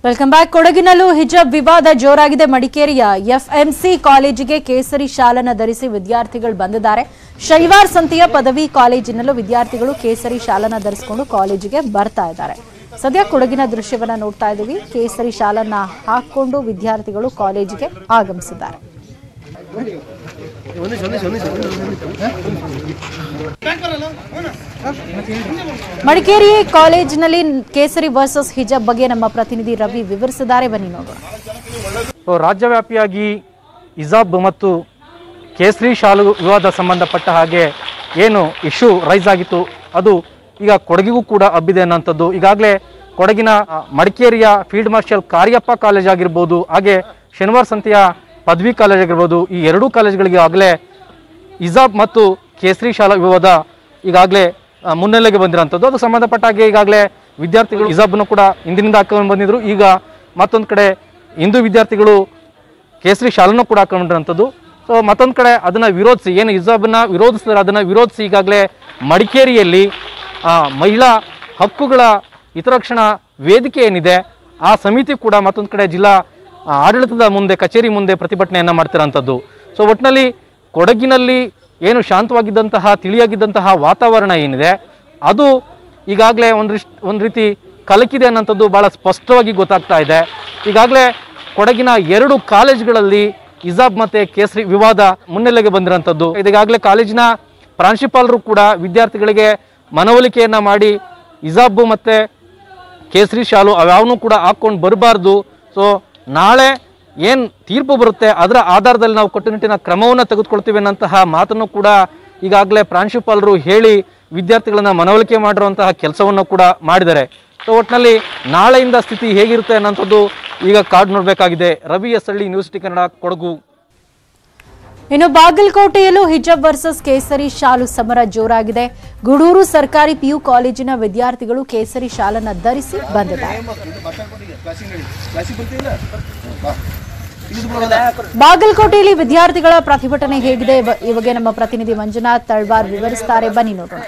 welcome back ಕೊಡಗಿನಲ್ಲೂ ಹಿಜಾಬ್ ವಿವಾದ ಜೋರಾಗಿದೆ ಮಡಿಕೇರಿಯ ಎಫ್ಎಂಸಿ ಕಾಲೇಜಿಗೆ ಕೇಸರಿ ಶಾಲನ್ನ ಧರಿಸಿ ವಿದ್ಯಾರ್ಥಿಗಳು ಬಂದಿದ್ದಾರೆ ಶೈವಾರ್ ಸಂತೆಯ ಪದವಿ ಕಾಲೇಜಿನಲ್ಲೂ ವಿದ್ಯಾರ್ಥಿಗಳು ಕೇಸರಿ ಶಾಲನ್ನ ಧರಿಸಿಕೊಂಡು ಕಾಲೇಜಿಗೆ ಬರ್ತಾ ಇದ್ದಾರೆ ಸದ್ಯ ಕೊಡಗಿನ ದೃಶ್ಯವನ್ನ ನೋಡ್ತಾ ಇದ್ದೀವಿ ಕೇಸರಿ ಶಾಲನ್ನ ಹಾಕೊಂಡು ವಿದ್ಯಾರ್ಥಿಗಳು ಕಾಲೇಜಿಗೆ ಆಗಮಿಸಿದ್ದಾರೆ ಮಡಿಕೇರಿ ಕಾಲೇಜಿನಲ್ಲಿ ಕೇಸರಿ ವರ್ಸಸ್ ಹಿಜಾಬ್ ಬಗ್ಗೆ ನಮ್ಮ ಪ್ರತಿನಿಧಿ ರವಿ ವಿವರಿಸಿದ್ದಾರೆ ಬನ್ನಿ ನೋಡೋಣ ಸೊ ರಾಜ್ಯವ್ಯಾಪಿಯಾಗಿ ಇಜಾಬ್ ಮತ್ತು ಕೇಸರಿ ಶಾಲು ವಿವಾದ ಸಂಬಂಧಪಟ್ಟ ಹಾಗೆ ಏನು ಇಶ್ಯೂ ರೈಸ್ ಆಗಿತ್ತು ಅದು ಈಗ ಕೊಡಗಿಗೂ ಕೂಡ ಹಬ್ಬಿದೆ ಅನ್ನೋಂಥದ್ದು ಈಗಾಗಲೇ ಕೊಡಗಿನ ಆ, ಮಡಿಕೇರಿಯ ಫೀಲ್ಡ್ ಮಾರ್ಷಲ್ ಕಾರ್ಯಪ್ಪ ಕಾಲೇಜ್ ಆಗಿರ್ಬೋದು ಹಾಗೆ ಶನಿವಾರ ಸಂತೆಯ ಪದವಿ ಕಾಲೇಜ್ ಆಗಿರ್ಬೋದು ಈ ಎರಡೂ ಕಾಲೇಜುಗಳಿಗೆ ಆಗಲೇ ಇಜಾಬ್ ಮತ್ತು ಕೇಸರಿ ಶಾಲಾ ವಿವಾದ ಈಗಾಗಲೇ ಆ, ಮುನ್ನೆಲೆಗೆ ಬಂದಿರೋಂಥದ್ದು ಅದು ಸಂಬಂಧಪಟ್ಟ ಹಾಗೆ ಈಗಾಗಲೇ ವಿದ್ಯಾರ್ಥಿಗಳು ಇಜಾಬ್ನು ಕೂಡ ಹಿಂದಿನಿಂದ ಹಾಕೊಂಡು ಬಂದಿದ್ರು ಈಗ ಮತ್ತೊಂದು ಕಡೆ ಹಿಂದೂ ವಿದ್ಯಾರ್ಥಿಗಳು ಕೇಸರಿ ಶಾಲನ್ನು ಕೂಡ ಹಾಕೊಂಡಿರೋಂಥದ್ದು ಸೊ ಮತ್ತೊಂದು ಕಡೆ ಅದನ್ನು ವಿರೋಧಿಸಿ ಏನು ಹಿಜಾಬನ್ನ ವಿರೋಧಿಸಿದ್ರೆ ಅದನ್ನು ವಿರೋಧಿಸಿ ಈಗಾಗಲೇ ಮಡಿಕೇರಿಯಲ್ಲಿ ಆ, ಮಹಿಳಾ ಹಕ್ಕುಗಳ ಹಿತರಕ್ಷಣಾ ವೇದಿಕೆ ಏನಿದೆ ಆ ಸಮಿತಿ ಕೂಡ ಮತ್ತೊಂದು ಕಡೆ ಜಿಲ್ಲಾ ಆ, ಆಡಳಿತದ ಮುಂದೆ ಕಚೇರಿ ಮುಂದೆ ಪ್ರತಿಭಟನೆಯನ್ನು ಮಾಡ್ತಿರೋಂಥದ್ದು ಸೊ ಒಟ್ಟಿನಲ್ಲಿ ಕೊಡಗಿನಲ್ಲಿ ಏನು ಶಾಂತವಾಗಿದ್ದಂತಹ ತಿಳಿಯಾಗಿದ್ದಂತಹ ವಾತಾವರಣ ಏನಿದೆ ಅದು ಈಗಾಗಲೇ ಒಂದು ಒಂದು ರೀತಿ ಕಲಕಿದೆ ಅನ್ನೋಂಥದ್ದು ಭಾಳ ಸ್ಪಷ್ಟವಾಗಿ ಗೊತ್ತಾಗ್ತಾ ಇದೆ ಈಗಾಗಲೇ ಕೊಡಗಿನ ಎರಡು ಕಾಲೇಜುಗಳಲ್ಲಿ ಇಜಾಬ್ ಮತ್ತೆ ಕೇಸರಿ ವಿವಾದ ಮುನ್ನೆಲೆಗೆ ಬಂದಿರೋಂಥದ್ದು ಇದೀಗಾಗಲೇ ಕಾಲೇಜಿನ ಪ್ರಾಂಶುಪಾಲರು ಕೂಡ ವಿದ್ಯಾರ್ಥಿಗಳಿಗೆ ಮನವೊಲಿಕೆಯನ್ನ ಮಾಡಿ ಇಜಾಬ್ ಮತ್ತೆ ಕೇಸರಿ ಶಾಲು ಅವ್ಯಾವನ್ನೂ ಕೂಡ ಹಾಕ್ಕೊಂಡು ಬರಬಾರ್ದು ಸೊ ನಾಳೆ ಏನು ತೀರ್ಪು ಬರುತ್ತೆ ಅದರ ಆಧಾರದಲ್ಲಿ ನಾವು ಕಟ್ಟುನಿಟ್ಟಿನ ಕ್ರಮವನ್ನು ತೆಗೆದುಕೊಳ್ತೀವಿ ಅನ್ನಂತಹ ಮಾತನ್ನು ಕೂಡ ಈಗಾಗಲೇ ಪ್ರಾಂಶುಪಾಲರು ಹೇಳಿ ವಿದ್ಯಾರ್ಥಿಗಳನ್ನ ಮನವೊಲಿಕೆ ಮಾಡಿರುವಂತಹ ಕೆಲಸವನ್ನು ಕೂಡ ಮಾಡಿದ್ದಾರೆ ಸೊ ಒಟ್ಟಿನಲ್ಲಿ ನಾಳೆಯಿಂದ ಸ್ಥಿತಿ ಹೇಗಿರುತ್ತೆ ಅನ್ನೋಂಥದ್ದು ಈಗ ಕಾಡು ನೋಡಬೇಕಾಗಿದೆ Ravi S Halli news T Kannada Kodagu ಇನ್ನು ಬಾಗಲಕೋಟೆಯಲ್ಲೂ ಹಿಜಾಬ್ ವರ್ಸಸ್ ಕೇಸರಿ ಶಾಲು ಸಮರ ಜೋರಾಗಿದೆ ಗುಡೂರು ಸರ್ಕಾರಿ ಪಿಯು ಕಾಲೇಜಿನ ವಿದ್ಯಾರ್ಥಿಗಳು ಕೇಸರಿ ಶಾಲನ್ನ ಧರಿಸಿ ಬಂದಿದ್ದಾರೆ ಬಾಗಲಕೋಟೆಯಲ್ಲಿ ವಿದ್ಯಾರ್ಥಿಗಳ ಪ್ರತಿಭಟನೆ ಹೇಗಿದೆ ಇವ- ಈ ಬಗ್ಗೆ ನಮ್ಮ ಪ್ರತಿನಿಧಿ ಮಂಜುನಾಥ್ ತಳ್ವಾರ್ ವಿವರಿಸ್ತಾರೆ ಬನ್ನಿ ನೋಡೋಣ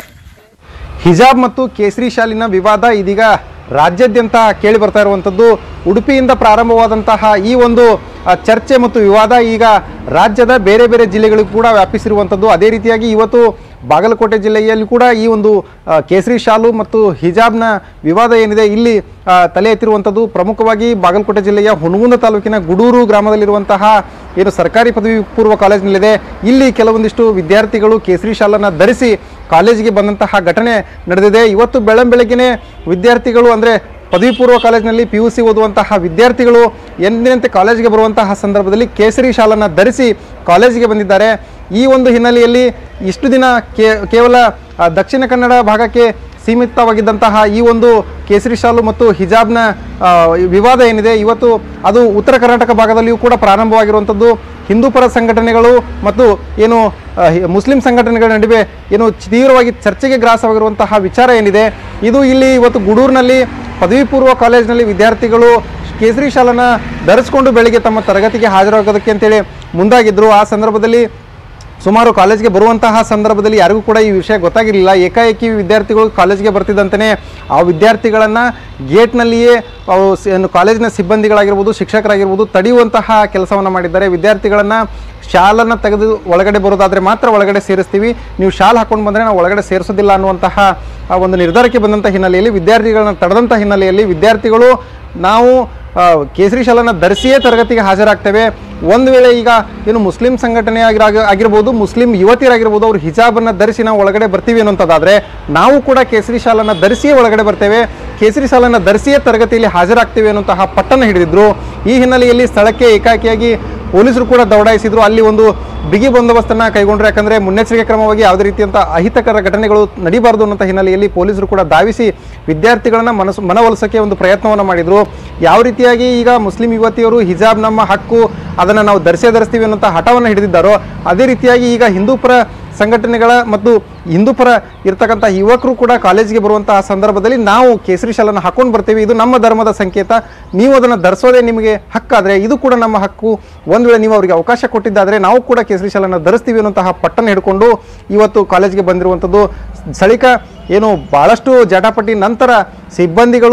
ಹಿಜಾಬ್ ಮತ್ತು ಕೇಸರಿ ಶಾಲಿನ ವಿವಾದ ಇದೀಗ ರಾಜ್ಯಾದ್ಯಂತ ಕೇಳಿ ಬರ್ತಾ ಇರುವಂಥದ್ದು ಉಡುಪಿಯಿಂದ ಪ್ರಾರಂಭವಾದಂತಹ ಈ ಒಂದು ಆ, ಚರ್ಚೆ ಮತ್ತು ವಿವಾದ ಈಗ ರಾಜ್ಯದ ಬೇರೆ ಬೇರೆ ಜಿಲ್ಲೆಗಳಿಗೂ ಕೂಡ ವ್ಯಾಪಿಸಿರುವಂಥದ್ದು ಅದೇ ರೀತಿಯಾಗಿ ಇವತ್ತು ಬಾಗಲಕೋಟೆ ಜಿಲ್ಲೆಯಲ್ಲಿ ಕೂಡ ಈ ಒಂದು ಆ, ಕೇಸರಿ ಶಾಲು ಮತ್ತು ಹಿಜಾಬ್ನ ವಿವಾದ ಏನಿದೆ ಇಲ್ಲಿ ಆ, ತಲೆ ಎತ್ತಿರುವಂಥದ್ದು ಪ್ರಮುಖವಾಗಿ ಬಾಗಲಕೋಟೆ ಜಿಲ್ಲೆಯ ಹುನಗುಂದ ತಾಲೂಕಿನ ಗುಡೂರು ಗ್ರಾಮದಲ್ಲಿರುವಂತಹ ಏನು ಸರ್ಕಾರಿ ಪದವಿ ಪೂರ್ವ ಕಾಲೇಜಿನಲ್ಲಿದೆ ಇಲ್ಲಿ ಕೆಲವೊಂದಿಷ್ಟು ವಿದ್ಯಾರ್ಥಿಗಳು ಕೇಸರಿ ಶಾಲನ್ನು ಧರಿಸಿ ಕಾಲೇಜಿಗೆ ಬಂದಂತಹ ಘಟನೆ ನಡೆದಿದೆ ಇವತ್ತು ಬೆಳಂಬೆಳಗ್ಗೆನೆ ವಿದ್ಯಾರ್ಥಿಗಳು ಅಂದರೆ ಪದವಿ ಪೂರ್ವ ಕಾಲೇಜಿನಲ್ಲಿ ಪಿ ಯು ಸಿ ಓದುವಂತಹ ವಿದ್ಯಾರ್ಥಿಗಳು ಎಂದಿನಂತೆ ಕಾಲೇಜಿಗೆ ಬರುವಂತಹ ಸಂದರ್ಭದಲ್ಲಿ ಕೇಸರಿ ಶಾಲನ್ನು ಧರಿಸಿ ಕಾಲೇಜಿಗೆ ಬಂದಿದ್ದಾರೆ ಈ ಒಂದು ಹಿನ್ನೆಲೆಯಲ್ಲಿ ಇಷ್ಟು ದಿನ ಕೇ ಕೇವಲ ಆ, ದಕ್ಷಿಣ ಕನ್ನಡ ಭಾಗಕ್ಕೆ ಸೀಮಿತವಾಗಿದ್ದಂತಹ ಈ ಒಂದು ಕೇಸರಿ ಶಾಲು ಮತ್ತು ಹಿಜಾಬ್ನ ಆ, ವಿವಾದ ಏನಿದೆ ಇವತ್ತು ಅದು ಉತ್ತರ ಕರ್ನಾಟಕ ಭಾಗದಲ್ಲಿಯೂ ಕೂಡ ಪ್ರಾರಂಭವಾಗಿರುವಂಥದ್ದು ಹಿಂದೂ ಪರ ಸಂಘಟನೆಗಳು ಮತ್ತು ಏನು ಆ, ಹಿ- ಮುಸ್ಲಿಂ ಸಂಘಟನೆಗಳ ನಡುವೆ ಏನು ತೀವ್ರವಾಗಿ ಚರ್ಚೆಗೆ ಗ್ರಾಸವಾಗಿರುವಂತಹ ವಿಚಾರ ಏನಿದೆ ಇದು ಇಲ್ಲಿ ಇವತ್ತು ಗುಡೂರಿನಲ್ಲಿ ಪದವಿ ಪೂರ್ವ ಕಾಲೇಜಿನಲ್ಲಿ ವಿದ್ಯಾರ್ಥಿಗಳು ಕೇಸರಿ ಶಾಲನ್ನ ಧರಿಸ್ಕೊಂಡು ಬೆಳಿಗ್ಗೆ ತಮ್ಮ ತರಗತಿಗೆ ಹಾಜರಾಗೋದಕ್ಕೆ ಅಂತೇಳಿ ಮುಂದಾಗಿದ್ದರು ಆ ಸಂದರ್ಭದಲ್ಲಿ ಸುಮಾರು ಕಾಲೇಜ್ಗೆ ಬರುವಂತಹ ಸಂದರ್ಭದಲ್ಲಿ ಯಾರಿಗೂ ಕೂಡ ಈ ವಿಷಯ ಗೊತ್ತಾಗಿರಲಿಲ್ಲ ಏಕಾಏಕಿ ವಿದ್ಯಾರ್ಥಿಗಳು ಕಾಲೇಜ್ಗೆ ಬರ್ತಿದ್ದಂತೆಯೇ ಆ ವಿದ್ಯಾರ್ಥಿಗಳನ್ನು ಗೇಟ್ನಲ್ಲಿಯೇ ಅವು ಸ- ಏನು ಕಾಲೇಜಿನ ಸಿಬ್ಬಂದಿಗಳಾಗಿರ್ಬೋದು ಶಿಕ್ಷಕರಾಗಿರ್ಬೋದು ತಡೆಯುವಂತಹ ಕೆಲಸವನ್ನು ಮಾಡಿದ್ದಾರೆ ವಿದ್ಯಾರ್ಥಿಗಳನ್ನು ಶಾಲನ್ನು ತೆಗೆದು ಒಳಗಡೆ ಬರೋದಾದರೆ ಮಾತ್ರ ಒಳಗಡೆ ಸೇರಿಸ್ತೀವಿ ನೀವು ಶಾಲ್ ಹಾಕೊಂಡು ಬಂದರೆ ನಾವು ಒಳಗಡೆ ಸೇರಿಸೋದಿಲ್ಲ ಅನ್ನುವಂತಹ ಆ ಒಂದು ನಿರ್ಧಾರಕ್ಕೆ ಬಂದಂಥ ಹಿನ್ನೆಲೆಯಲ್ಲಿ ವಿದ್ಯಾರ್ಥಿಗಳನ್ನ ತಡೆದಂಥ ಹಿನ್ನೆಲೆಯಲ್ಲಿ ವಿದ್ಯಾರ್ಥಿಗಳು ನಾವು ಆ, ಕೇಸರಿ ಶಾಲನ್ನು ಧರಿಸಿಯೇ ತರಗತಿಗೆ ಹಾಜರಾಗ್ತೇವೆ ಒಂದು ವೇಳೆ ಈಗ ಏನು ಮುಸ್ಲಿಂ ಸಂಘಟನೆ ಆಗಿರ ಆಗಿರ್ಬೋದು ಮುಸ್ಲಿಂ ಯುವತಿಯರಾಗಿರ್ಬೋದು ಅವರು ಹಿಜಾಬನ್ನು ಧರಿಸಿ ನಾವು ಒಳಗಡೆ ಬರ್ತೀವಿ ಅನ್ನೋಂಥದ್ದಾದರೆ ನಾವು ಕೂಡ ಕೇಸರಿ ಶಾಲನ್ನು ಧರಿಸಿಯೇ ಒಳಗಡೆ ಬರ್ತೇವೆ ಕೇಸರಿ ಶಾಲನ್ನು ಧರಿಸಿಯೇ ತರಗತಿಯಲ್ಲಿ ಹಾಜರಾಗ್ತೇವೆ ಅನ್ನುವಂತಹ ಪಟ್ಟನ್ನು ಹಿಡಿದಿದ್ರು ಈ ಹಿನ್ನೆಲೆಯಲ್ಲಿ ಸ್ಥಳಕ್ಕೆ ಏಕಾಏಕಿಯಾಗಿ ಪೊಲೀಸರು ಕೂಡ ದೌಡಾಯಿಸಿದ್ರು ಅಲ್ಲಿ ಒಂದು ಬಿಗಿ ಬಂದೋಬಸ್ತನ್ನು ಕೈಗೊಂಡ್ರು ಯಾಕಂದರೆ ಮುನ್ನೆಚ್ಚರಿಕೆ ಕ್ರಮವಾಗಿ ಯಾವುದೇ ರೀತಿಯಂಥ ಅಹಿತಕರ ಘಟನೆಗಳು ನಡೀಬಾರದು ಅನ್ನೋಂಥ ಹಿನ್ನೆಲೆಯಲ್ಲಿ ಪೊಲೀಸರು ಕೂಡ ಧಾವಿಸಿ ವಿದ್ಯಾರ್ಥಿಗಳನ್ನ ಮನಸ್ಸು ಮನವೊಲಿಸೋಕ್ಕೆ ಒಂದು ಪ್ರಯತ್ನವನ್ನು ಮಾಡಿದರು ಯಾವ ರೀತಿಯಾಗಿ ಈಗ ಮುಸ್ಲಿಂ ಯುವತಿಯರು ಹಿಜಾಬ್ ನಮ್ಮ ಹಕ್ಕು ಅದನ್ನು ನಾವು ಧರಿಸೇ ಧರಿಸ್ತೀವಿ ಅನ್ನೋಂಥ ಹಠವನ್ನು ಹಿಡಿದಿದ್ದಾರೋ ಅದೇ ರೀತಿಯಾಗಿ ಈಗ ಹಿಂದೂಪರ ಸಂಘಟನೆಗಳ ಮತ್ತು ಹಿಂದೂಪರ ಇರ್ತಕ್ಕಂಥ ಯುವಕರು ಕೂಡ ಕಾಲೇಜಿಗೆ ಬರುವಂತಹ ಸಂದರ್ಭದಲ್ಲಿ ನಾವು ಕೇಸರಿ ಶಾಲನ್ನು ಹಾಕೊಂಡು ಬರ್ತೀವಿ ಇದು ನಮ್ಮ ಧರ್ಮದ ಸಂಕೇತ ನೀವು ಅದನ್ನು ಧರಿಸೋದೇ ನಿಮಗೆ ಹಕ್ಕಾದರೆ ಇದು ಕೂಡ ನಮ್ಮ ಹಕ್ಕು ಒಂದು ವೇಳೆ ನೀವು ಅವರಿಗೆ ಅವಕಾಶ ಕೊಟ್ಟಿದ್ದಾದರೆ ನಾವು ಕೂಡ ಕೇಸರಿ ಶಾಲನ್ನು ಧರಿಸ್ತೀವಿ ಅನ್ನುವಂತಹ ಪಟ್ಟನ್ನು ಹಿಡ್ಕೊಂಡು ಇವತ್ತು ಕಾಲೇಜಿಗೆ ಬಂದಿರುವಂಥದ್ದು ಸ್ಥಳೀಕ ಏನು ಭಾಳಷ್ಟು ಜಟಾಪಟಿ ನಂತರ ಸಿಬ್ಬಂದಿಗಳು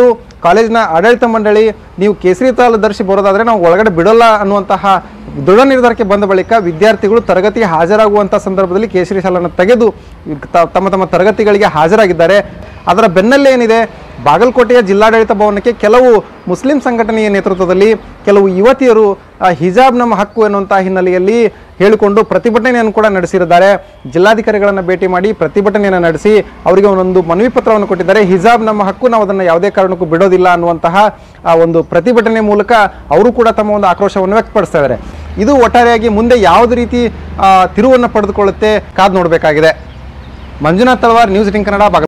ಕಾಲೇಜಿನ ಆಡಳಿತ ಮಂಡಳಿ ನೀವು ಕೇಸರಿ ತಾಳು ಧರಿಸಿ ಬರೋದಾದ್ರೆ ನಾವು ಒಳಗಡೆ ಬಿಡೋಲ್ಲ ಅನ್ನುವಂತಹ ದೃಢ ನಿರ್ಧಾರಕ್ಕೆ ಬಂದ ಬಳಿಕ ವಿದ್ಯಾರ್ಥಿಗಳು ತರಗತಿಗೆ ಹಾಜರಾಗುವಂಥ ಸಂದರ್ಭದಲ್ಲಿ ಕೇಸರಿ ಶಾಲನ್ನು ತೆಗೆದು ತ- ತಮ್ಮ ತಮ್ಮ ತರಗತಿಗಳಿಗೆ ಹಾಜರಾಗಿದ್ದಾರೆ ಅದರ ಬೆನ್ನಲ್ಲೇ ಏನಿದೆ ಬಾಗಲಕೋಟೆಯ ಜಿಲ್ಲಾಡಳಿತ ಭವನಕ್ಕೆ ಕೆಲವು ಮುಸ್ಲಿಂ ಸಂಘಟನೆಯ ನೇತೃತ್ವದಲ್ಲಿ ಕೆಲವು ಯುವತಿಯರು ಆ, ಹಿಜಾಬ್ ನಮ್ಮ ಹಕ್ಕು ಎನ್ನುವಂಥ ಹಿನ್ನೆಲೆಯಲ್ಲಿ ಹೇಳಿಕೊಂಡು ಪ್ರತಿಭಟನೆಯನ್ನು ಕೂಡ ನಡೆಸಿದ್ದಾರೆ ಜಿಲ್ಲಾಧಿಕಾರಿಗಳನ್ನು ಭೇಟಿ ಮಾಡಿ ಪ್ರತಿಭಟನೆಯನ್ನು ನಡೆಸಿ ಅವರಿಗೆ ಒಂದೊಂದು ಮನವಿ ಪತ್ರವನ್ನು ಕೊಟ್ಟಿದ್ದಾರೆ ಹಿಜಾಬ್ ನಮ್ಮ ಹಕ್ಕು ನಾವು ಅದನ್ನು ಯಾವುದೇ ಕಾರಣಕ್ಕೂ ಬಿಡೋದಿಲ್ಲ ಅನ್ನುವಂತಹ ಆ ಒಂದು ಪ್ರತಿಭಟನೆ ಮೂಲಕ ಅವರು ಕೂಡ ತಮ್ಮ ಒಂದು ಆಕ್ರೋಶವನ್ನು ವ್ಯಕ್ತಪಡಿಸ್ತಾ ಇದ್ದಾರೆ ಇದು ಒಟ್ಟಾರೆಯಾಗಿ ಮುಂದೆ ಯಾವುದೇ ರೀತಿ ಆ, ತಿರುವನ್ನು ಪಡೆದುಕೊಳ್ಳುತ್ತೆ ಕಾದು ನೋಡಬೇಕಾಗಿದೆ ಮಂಜುನಾಥ್ ತಳವಾರ್ ನ್ಯೂಸ್ ಏಟೀನ್ ಕನ್ನಡ ಬಾಗಲ